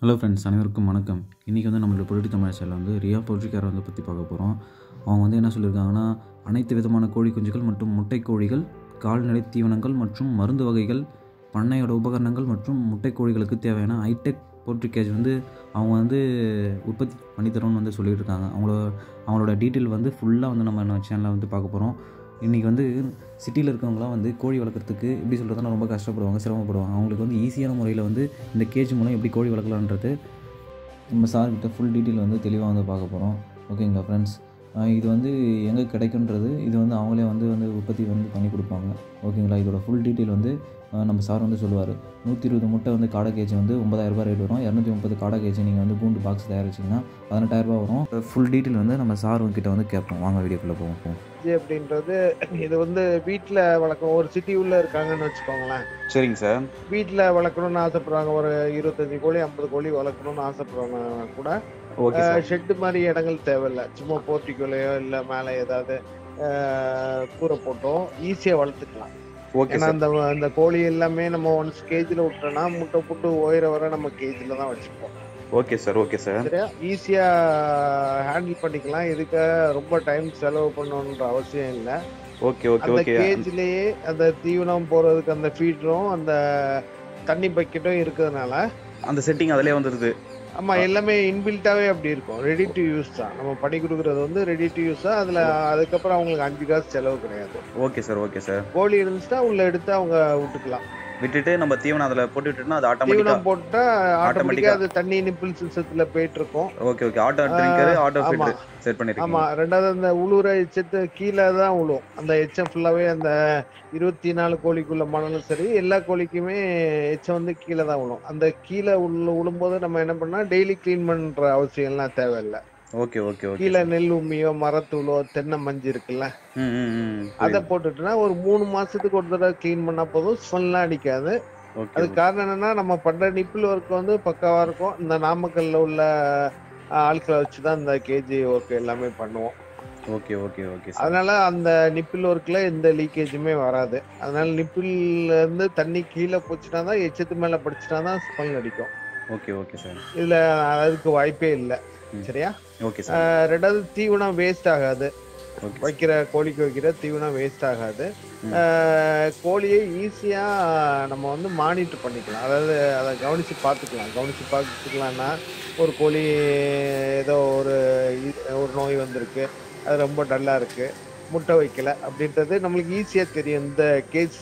Hello friends அனைவருக்கும் வணக்கம் இன்றைக்கி வந்து நம்மளோட பொலிட்டி தமிழ் சேனல் வந்து ரியா பொலிட்டிக்காரை வந்து பற்றி பார்க்க போகிறோம் அவங்க வந்து என்ன சொல்லியிருக்காங்கன்னா அனைத்து விதமான கோழி குஞ்சுகள் மற்றும் முட்டை கோழிகள் கால்நடை தீவனங்கள் மற்றும் மருந்து வகைகள் பண்ணையோட உபகரணங்கள் மற்றும் முட்டை கோழிகளுக்கு தேவையான ஹைடெக் போல்ட்ரி கேஜ் வந்து அவங்க வந்து உற்பத்தி பண்ணி தரோன்னு வந்து சொல்லிட்டு இருக்காங்க அவங்களோட அவங்களோட டீட்டெயில் வந்து ஃபுல்லாக வந்து நம்ம நம்ம சேனலில் வந்து பார்க்க போகிறோம் இன்றைக்கி வந்து சிட்டியில் இருக்கவங்களாம் வந்து கோழி வளர்க்குறதுக்கு எப்படி சொல்கிறதுனா ரொம்ப கஷ்டப்படுவாங்க சிரமப்படுவாங்க அவங்களுக்கு வந்து ஈஸியான முறையில் வந்து இந்த கேஜ் மூலம் எப்படி கோழி வளர்க்கலான்றது நம்ம சார்கிட்ட ஃபுல் டீட்டெயில் வந்து தெளிவாக வந்து பார்க்க போகிறோம் ஓகேங்களா ஃப்ரெண்ட்ஸ் இது வந்து எங்கே கிடைக்குன்றது இது வந்து அவங்களே வந்து வந்து உற்பத்தி வந்து பண்ணி கொடுப்பாங்க ஓகேங்களா இதோட ஃபுல் டீட்டெயில் வந்து அஹ், நம்ம சார் வந்து சொல்லுவார் நூற்றி இருபது முட்டை வந்து காடை கேஜ் வந்து ஒன்பதாயிரரூபா ரேட் வரும் இரநூத்தி முப்பது காடை கேஜ் நீங்கள் வந்து பூண்டு பாக்ஸ் தயாரிச்சிங்கன்னா பதினெட்டாயிரரூபா வரும் ஃபுல் டீட்டெயில் வந்து நம்ம சார் கிட்ட வந்து கேட்போம் வாங்க வீடியோக்குள்ளே போவோம் போவோம் இது அப்படின்றது இது வந்து வீட்ல வளர்க்கும் ஒரு சிட்டி உள்ள இருக்காங்கன்னு வச்சுக்கோங்களேன் சரிங்க சார் வீட்ல வளர்க்கணும்னு ஆசைப்படுறாங்க ஒரு இருபத்தஞ்சு கோழி ஐம்பது கோழி வளர்க்கணும்னு ஆசைப்படுறவங்க கூட ஓகே சார் ஷெட்டு மாதிரி இடங்கள் தேவையில்ல சும்மா போர்ட்டிக்குள்ளேயோ இல்ல மேல ஏதாவது அஹ், கூரை போட்டோ ஈஸியா வளர்த்துக்கலாம் ஓகே ஏன்னா சார் அந்த அந்த கோழி எல்லாமே நம்ம ஒன்ஸ் கேஜில் விட்டோம்னா முட்டை போட்டு ஓயிற வரை நம்ம கேஜில் தான் வச்சுப்போம் ஓகே சார் ஓகே சார் சரியா ஈஸியா ஹேண்டில் பண்ணிக்கலாம் இதுக்கு ரொம்ப டைம் செலவு பண்ணணுன்ற அவசியம் இல்லை ஓகே ஓகே அந்த ஓகே கேஜ்லயே அந்த தீவனம் போறதுக்கு அந்த ஃபீடரும் அந்த தண்ணி பக்கெட்டும் இருக்கிறதுனால அந்த செட்டிங் அதிலே வந்துருது ஆமா எல்லாமே இன்பில்ட்டாவே அப்படி இருக்கும் ரெடி டு யூஸ் தான் நம்ம பண்ணி கொடுக்கறது வந்து ரெடி டு யூஸ் தான் அதுல அதுக்கப்புறம் அவங்களுக்கு அஞ்சு காசு செலவு கிடையாது ஓகே சார் ஓகே சார் கோழி இருந்துச்சுன்னா உள்ள எடுத்து அவங்க விட்டுக்கலாம் விட்டுட்டு நம்ம தீவனம் அதில் போட்டு விட்டுட்டுனா அது ஆட்டோமேட்டிக்கா தீவனம் போட்டா ஆட்டோமேட்டிக்கா Automatic-ஆ அது தண்ணி நிப்பிள் சிஸ்டத்துல போயிட்டு இருக்கும் okay okay auto drinker auto ஆமா ஃபில்டர் செட் ஆமா பண்ணிருக்கீங்க ரெண்டாவது அந்த உளுர எச்சத்து கீழே தான் விழும் அந்த எச்சம் ஃபுல்லாவே அந்த இருபத்தி நாலு கோழிக்குள்ள மணலும் சரி எல்லா கோழிக்குமே எச்சம் வந்து கீழே தான் விழும் அந்த கீழே உள்ள விழும்போது நம்ம என்ன பண்ணா டெய்லி க்ளீன் பண்ற அவசியம் எல்லாம் தேவையில்லை ஓகே ஓகே ஓகே கீழே நெல் உம்மியோ மரத்தூளோ தென்னை மஞ்சள் இருக்குல்ல ம் ம் ம் அதை போட்டுட்டுனா ஒரு மூணு மாசத்துக்கு ஒரு தடவை க்ளீன் பண்ணா போதும் ஸ்மெல்லாம் அடிக்காது ஓகே அதுக்கு காரணம் என்னன்னா நம்ம பண்ற நிப்பிள் ஒர்க் வந்து பக்காவா இருக்கும் இந்த நாமக்கல்ல உள்ள அஹ், ஆட்களை வச்சுதான் இந்த கேஜி ஒர்க் எல்லாமே பண்ணுவோம் ஓகே ஓகே ஓகே சார் அதனால அந்த நிப்பிள் ஒர்க்ல எந்த லீக்கேஜுமே வராது அதனால நிப்பிள்ல இருந்து தண்ணி கீழே போச்சுனா தான் எச்சத்து மேல படிச்சுனா தான் ஸ்மெல் அடிக்கும் ஓகே ஓகே சார் இதுல அதுக்கு வாய்ப்பே இல்லை ம். சரியா ஓகே சார் அஹ், ரெண்டாவது தீவனம் வேஸ்ட் ஆகாது ஓகே வைக்கிற கோழிக்கு வைக்கிற தீவனம் வேஸ்ட் ஆகாது ம். அஹ், கோழியை ஈஸியா நம்ம வந்து மானிட்டர் பண்ணிக்கலாம் அதாவது அதை கவனிச்சு பார்த்துக்கலாம் கவனிச்சு பார்த்துக்கலாம்னா ஒரு கோழி ஏதோ ஒரு இ- ஒரு நோய் வந்திருக்கு அது ரொம்ப டல்லா இருக்கு முட்டை வைக்கல அப்படின்றது நம்மளுக்கு ஈஸியா தெரியும் இந்த case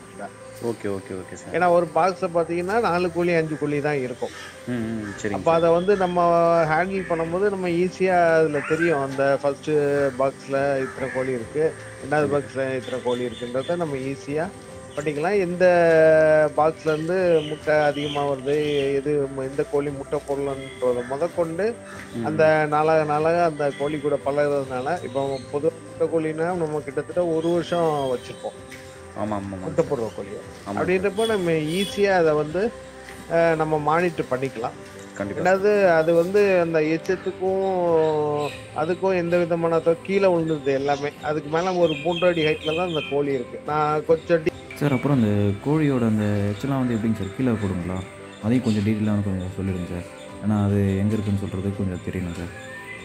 okay okay okay sir ஏன்னா ஒரு பாக்ஸை பார்த்தீங்கன்னா நாலு கோழி அஞ்சு கோழி தான் இருக்கும் ம் ம் சரிங்க அப்போ அதை வந்து நம்ம ஹேண்டில் பண்ணும்போது நம்ம ஈஸியாக அதில் தெரியும் அந்த ஃபர்ஸ்ட் பாக்ஸில் இத்தனை கோழி இருக்கு ரெண்டாவது பாக்ஸில் இத்தனை கோழி இருக்குன்றத நம்ம ஈஸியாக பண்ணிக்கலாம் எந்த பாக்ஸ்ல இருந்து முட்டை அதிகமாக வருது எது எந்த கோழி முட்டை போடலன்றத முதற்கொண்டு ம். அந்த நாளாக நாளாக அந்த கோழி கூட பழகுறதுனால இப்போ பொது முட்டை கோழினா நம்ம கிட்டத்தட்ட ஒரு வருஷம் வச்சிருப்போம் ஆமா ஆமா ஆமா முட்டை போடுற கோழியை ஆமா அப்படின்றப்போ நம்ம ஈஸியாக அதை வந்து அஹ், நம்ம மானிட்டர் பண்ணிக்கலாம் கண்டிப்பா ரெண்டாவது அது வந்து அந்த எச்சத்துக்கும் அதுக்கும் எந்த விதமான தொ- கீழே விழுந்தது எல்லாமே அதுக்கு மேல ஒரு மூன்று அடி ஹைட்ல தான் அந்த கோழி இருக்கு நான் கொஞ்சம் டி- சார் அப்புறம் அந்த கோழியோட அந்த எச்சலாம் வந்து எப்படிங்க சார் கீழே போடுங்களா அதையும் கொஞ்சம் டீட்டெயிலாக கொஞ்சம் சொல்லிடுங்க சார் ஏன்னா அது எங்கே இருக்குன்னு சொல்கிறது கொஞ்சம் தெரியணும் சார்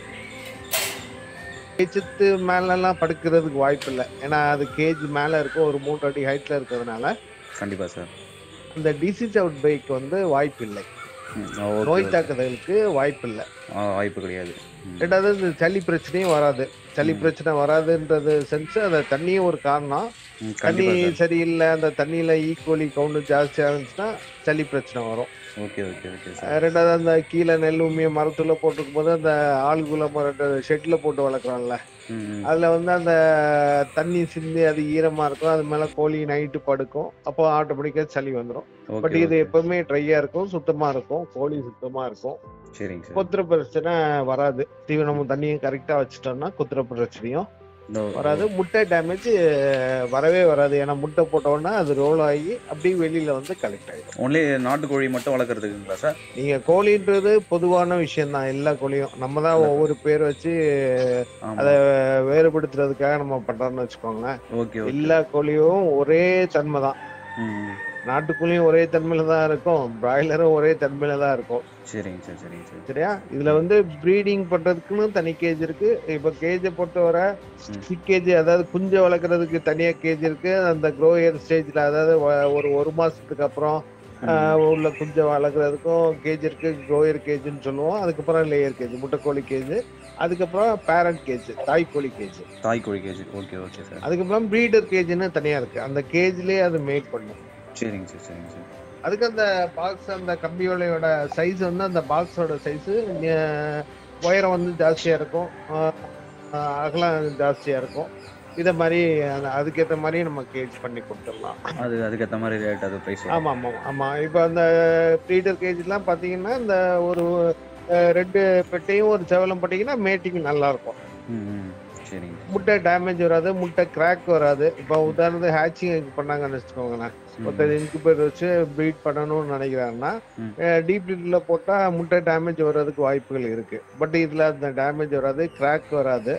எச்சத்து மேலெல்லாம் படுக்கிறதுக்கு வாய்ப்பு இல்லை ஏன்னா அது கேஜ் மேல இருக்கும் ஒரு மூன்று அடி ஹைட்ல இருக்கிறதுனால கண்டிப்பா சார் இந்த டிசீஸ் அவுட் பைக் வந்து வாய்ப்பு இல்லை ம் ஓகே நோய் தாக்குதலுக்கு வாய்ப்பு இல்லை ஆ, வாய்ப்பு கிடையாது ம். ரெண்டாவது இந்த சளி பிரச்சனையும் வராது சளி ம். பிரச்சனை வராதுன்றது சென்ஸ் அந்த தண்ணியும் ஒரு காரணம் ம், தண்ணி கண்டிப்பா சார் சரியில்லை அந்த தண்ணியில ஈக்குவலி கவுண்ட் ஜாஸ்தியா இருந்துச்சுன்னா சளி பிரச்சனை வரும் ஓகே ஓகே ஓகே சார் அஹ் ரெண்டாவது அந்த கீழே நெல் உண்மையை மரத்துல போட்டுக்கும் போது அந்த ஆள்குள்ள மரம் ஷெட்ல போட்டு வளர்க்குறோம்ல ம் ம். அதுல வந்து அந்த தண்ணி சிந்தி அது ஈரமா இருக்கும் அது மேல கோழி நைட்டு படுக்கும் அப்போ ஆட்டோமேட்டிக்கா சளி வந்துடும் ஓகே பட் இது ஓகே. எப்பவுமே ட்ரையா இருக்கும் சுத்தமா இருக்கும் கோழி சுத்தமா இருக்கும் சரிங்க சார் கொத்துற பிரச்சனை வராது தீவனமும் தண்ணியும் கரெக்டா வச்சுட்டோம்னா கொத்துற பிரச்சனையும் இதோ, வராது முட்டை டேமேஜ் வரவே வராது ஏன்னா முட்டை போட்டோன்னா அது ரோல் ஆகி அப்படியே வெளியில வந்து கலெக்ட் ஆயிடும் ஒன்லி நாட்டுக்கோழி மட்டும் வளர்க்குறதுக்குங்களா சார் நீங்க கோழின்றது பொதுவான விஷயம் தான் எல்லா கோழியும் நம்ம தான் ஒவ்வொரு பேர் வச்சு ஆமா அதை வேறுபடுத்துறதுக்காக நம்ம பண்றோம்னு வச்சுக்கோங்களேன் ஓகே ஓகே எல்லா கோழியும் ஒரே தன்மை தான் ம் ம். நாட்டுக்கோழியும் ஒரே தன்மையில தான் இருக்கும் பிராய்லரும் ஒரே தன்மையில தான் இருக்கும் சரிங்க சார் சரிங்க சார் சரியா இதுல வந்து ப்ரீடிங் பண்றதுக்குன்னு தனி கேஜ் இருக்கு இப்ப கேஜை பொறுத்தவரை ம். சிக் கேஜ் அதாவது குஞ்சை வளர்க்கறதுக்கு தனியா கேஜ் இருக்கு அந்த க்ரோயர் ஸ்டேஜ்ல அதாவது வ- ஒரு ஒரு மாசத்துக்கு அப்புறம் ஆஹ், உள்ள குஞ்சை வளர்க்குறதுக்கும் கேஜ் இருக்கு க்ரோயர் கேஜ்னு சொல்லுவோம் அதுக்கப்புறம் லேயர் கேஜ் முட்டைக்கோழி கேஜ் அதுக்கப்புறம் பேரண்ட் கேஜ் தாய்க்கோழி கேஜ் தாய் கோழி கேஜி ஓகே ஓகே சார் அதுக்கப்புறம் ப்ரீடர் கேஜ்னு தனியா இருக்கு அந்த கேஜ்லயே அது மேக் பண்ணும் சரிங்க சார் சரிங்க சார் அதுக்கு அந்த பாக்ஸ் அந்த கம்பியோலையோட சைஸ் வந்து அந்த பாக்ஸோட சைஸ் உயரம் வந்து ஜாஸ்தியா இருக்கும் ஆஹ், ஆஹ், அகலம் ஜாஸ்தியா இருக்கும் இதை மாதிரி அந்த- அதுக்கேற்ற மாதிரி நம்ம கேஜ் பண்ணி கொடுத்துடலாம் அது அதுக்கேற்ற மாதிரி ரேட் அது ப்ரைஸ் ஆமா ஆமா ஆமா இப்போ அந்த ப்ரீடர் கேஜ்லாம் பாத்தீங்கன்னா இந்த ஒரு அஹ், ரெண்டு பெட்டையும் ஒரு செவலம் போட்டீங்கன்னா மேட்டிங் நல்லா இருக்கும் ம் ம் சரிங்க முட்டை டேமேஜ் வராது முட்டை கிராக் வராது இப்போ உதாரணத்துக்கு ஹேச்சிங் பண்ணாங்கன்னு வச்சுக்கோங்களேன் ம், ஒருத்தர் இன்குபேட்டர் வச்சு ப்ரீட் பண்ணணும்னு நினைக்கிறாங்கன்னா ம். டீப் லிட்ல போட்டா முட்டை டேமேஜ் வர்றதுக்கு வாய்ப்புகள் இருக்கு பட் இதுல அந்த டேமேஜ் வராது கிராக் வராது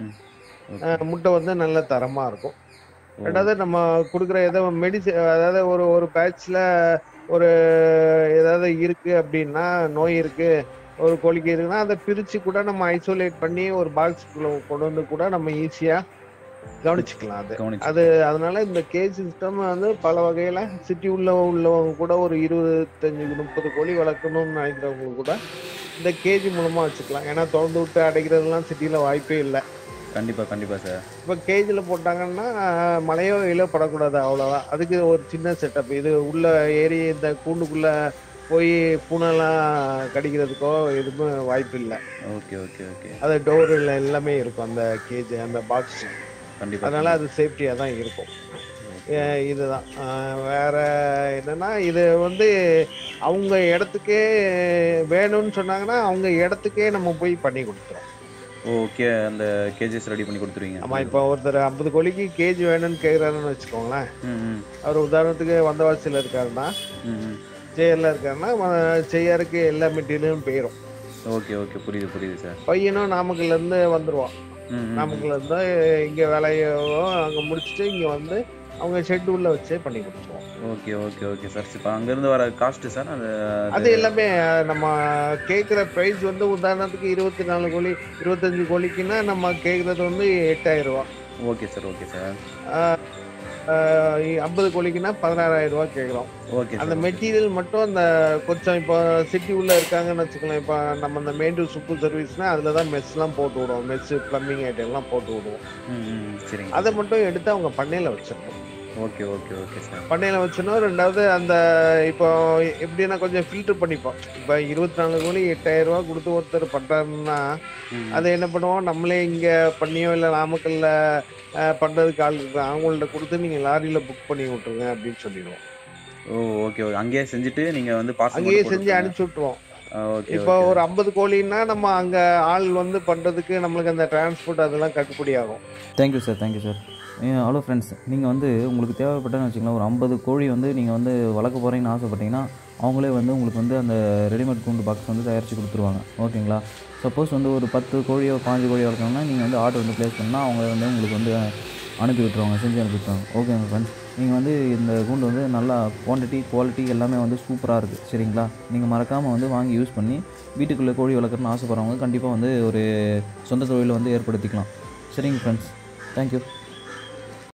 ஓகே. அஹ் முட்டை வந்து நல்ல தரமா இருக்கும் ஓ, ரெண்டாவது நம்ம கொடுக்குற ஏதோ மெடிசன் அதாவது ஒரு ஒரு பேட்ச்ல ஒரு ஏதாவது இருக்கு அப்படின்னா நோய் இருக்கு ஒரு கோழிக்கு இருக்குன்னா அதை பிரிச்சு கூட நம்ம ஐசோலேட் பண்ணி ஒரு பாக்ஸ்க்குள்ள கொண்டு வந்து கூட நம்ம ஈஸியா கவனிச்சுக்கலாம் அது கவனிச்சு அது அதனால இந்த கேஜ் சிஸ்டம் வந்து பல வகையில சிட்டி உள்ள உள்ளவங்க கூட ஒரு இருபத்தஞ்சு முப்பது கோழி வளர்க்கணும்னு நினைக்கிறவங்க கூட இந்த கேஜி மூலமா வச்சுக்கலாம் ஏன்னா திறந்து விட்டு அடைக்கிறதுலாம் சிட்டில வாய்ப்பே இல்லை கண்டிப்பா கண்டிப்பா சார் இப்போ கேஜில் போட்டாங்கன்னா மழையோ வெயிலோ படக்கூடாது அவ்வளோதான் அதுக்கு ஒரு சின்ன செட்டப் இது உள்ள ஏறி இந்த கூண்டுக்குள்ள போய் பூனைலாம் கடிக்கிறதுக்கோ எதுவுமே வாய்ப்பு இல்லை ஓகே ஓகே ஓகே அது டோரில் எல்லாமே இருக்கும் அந்த கேஜ் அந்த பாக்ஸ் கண்டிப்பா அதனால அது சேஃப்டியாக தான் இருக்கும் ஓகே. அஹ் இதுதான் அஹ் வேற என்னன்னா இது வந்து அவங்க இடத்துக்கே வேணும்னு சொன்னாங்கன்னா அவங்க இடத்துக்கே நம்ம போய் பண்ணி கொடுத்துறோம் ஓகே அந்த கேஜஸ் ரெடி பண்ணி கொடுத்துருவீங்க ஆமா இப்போ ஒருத்தர் ஐம்பது கோழிக்கு கேஜ் வேணும்னு கேட்குறாருன்னு வச்சுக்கோங்களேன் ம் ம் அவர் உதாரணத்துக்கு வந்தவாசியில் இருக்காருன்னா ம் ம் ஜேஆர்ல இருக்காருன்னா வ- ஜேஆருக்கு எல்லா மெட்டீரியலும் போயிடும் ஓகே ஓகே புரியுது புரியுது சார் பையனும் நாமக்கல்ல இருந்து வந்துருவான் ம் ம், நாமக்கல்ல இருந்து இங்க வேலையோ அங்க முடிச்சுட்டு இங்க வந்து அவங்க ஷெட்யூல்ல வச்சே பண்ணி கொடுத்துருவோம் ஓகே ஓகே ஓகே சார் இப்போ அங்கேருந்து வர காஸ்ட் சார் அது அது எல்லாமே அஹ், நம்ம கேட்குற ப்ரைஸ் வந்து உதாரணத்துக்கு இருபத்தி நாலு கோழி இருபத்தஞ்சு கோழிக்குன்னா நம்ம கேட்குறது வந்து எட்டாயிரம் ரூபா ஓகே சார் ஓகே சார் ஐம்பது கோழிக்குன்னா பதினாறாயிரம் ரூபா கேட்குறோம் ஓகே அந்த சார் மெட்டீரியல் மட்டும் அந்த கொஞ்சம் இப்போ சிட்டி உள்ள இருக்காங்கன்னு வச்சுக்கலாம் இப்போ நம்ம அந்த மேண்டூர் சுப்பு சர்வீஸ்னா அதில் தான் மெஸ்லாம் போட்டு விடுவோம் மெஸ் ப்ளம்பிங் ஐட்டம் எல்லாம் போட்டு விடுவோம் ம் ம் சரிங்க அதை மட்டும் எடுத்து அவங்க பண்ணையில் வச்சிடணும் ஓகே ஓகே ஓகே சார் பண்ணையில் வச்சிடணும் ரெண்டாவது அந்த இப்போ எப்படின்னா கொஞ்சம் ஃபில்டர் பண்ணிப்போம் இப்போ இருபத்தி நாலு கோழி எட்டாயிரம் ரூபா கொடுத்து ஒருத்தர் பண்ணுறாருன்னா ம் அதை என்ன பண்ணுவோம் நம்மளே இங்கே பண்ணியோ இல்லை நாமக்கல்ல அஹ், பண்றதுக்கு ஆள் இருக்கு அவங்கள்ட்ட கொடுத்து நீங்கள் லாரியில் புக் பண்ணி விட்ருங்க அப்படின்னு சொல்லிடுவோம் ஓ ஓகே ஓகே அங்கேயே செஞ்சுட்டு நீங்கள் வந்து பார்சல் அங்கேயே செஞ்சு அனுப்பிச்சி விட்ருவோம் ஓகே இப்போ ஒரு ஐம்பது கோழின்னா நம்ம அங்க ஆள் வந்து பண்றதுக்கு நம்மளுக்கு அந்த டிரான்ஸ்போர்ட் அதெல்லாம் கட்டுப்படி ஆகும் thank you sir thank you sir hello friends நீங்கள் வந்து உங்களுக்கு தேவைப்பட்டன்னு வச்சுக்கலாம் ஒரு ஐம்பது கோழி வந்து நீங்கள் வந்து வளர்க்க போகிறீங்கன்னு ஆசைப்பட்டீங்கன்னா அவங்களே வந்து உங்களுக்கு வந்து அந்த ரெடிமேட் கூண்டு பாக்ஸ் வந்து தயாரித்து கொடுத்துருவாங்க ஓகேங்களா சப்போஸ் வந்து ஒரு பத்து கோழியோ பாஞ்சு கோழியோ வளர்க்கணும்னா நீங்கள் வந்து ஆர்டர் வந்து ப்ளேஸ் பண்ணால் அவங்க வந்து உங்களுக்கு வந்து அனுப்பி விட்ருவாங்க செஞ்சு அனுப்பி விட்ருவாங்க ஓகேங்க ஃப்ரெண்ட்ஸ் நீங்கள் வந்து இந்த கூண்டு வந்து நல்லா குவான்டிட்டி குவாலிட்டி எல்லாமே வந்து சூப்பராக இருக்குது சரிங்களா நீங்கள் மறக்காமல் வந்து வாங்கி யூஸ் பண்ணி வீட்டுக்குள்ளே கோழி வளர்க்குறன்னு ஆசைப்பட்றவங்க கண்டிப்பாக வந்து ஒரு சொந்த தொழிலை வந்து ஏற்படுத்திக்கலாம் சரிங்க ஃப்ரெண்ட்ஸ் தேங்க்யூ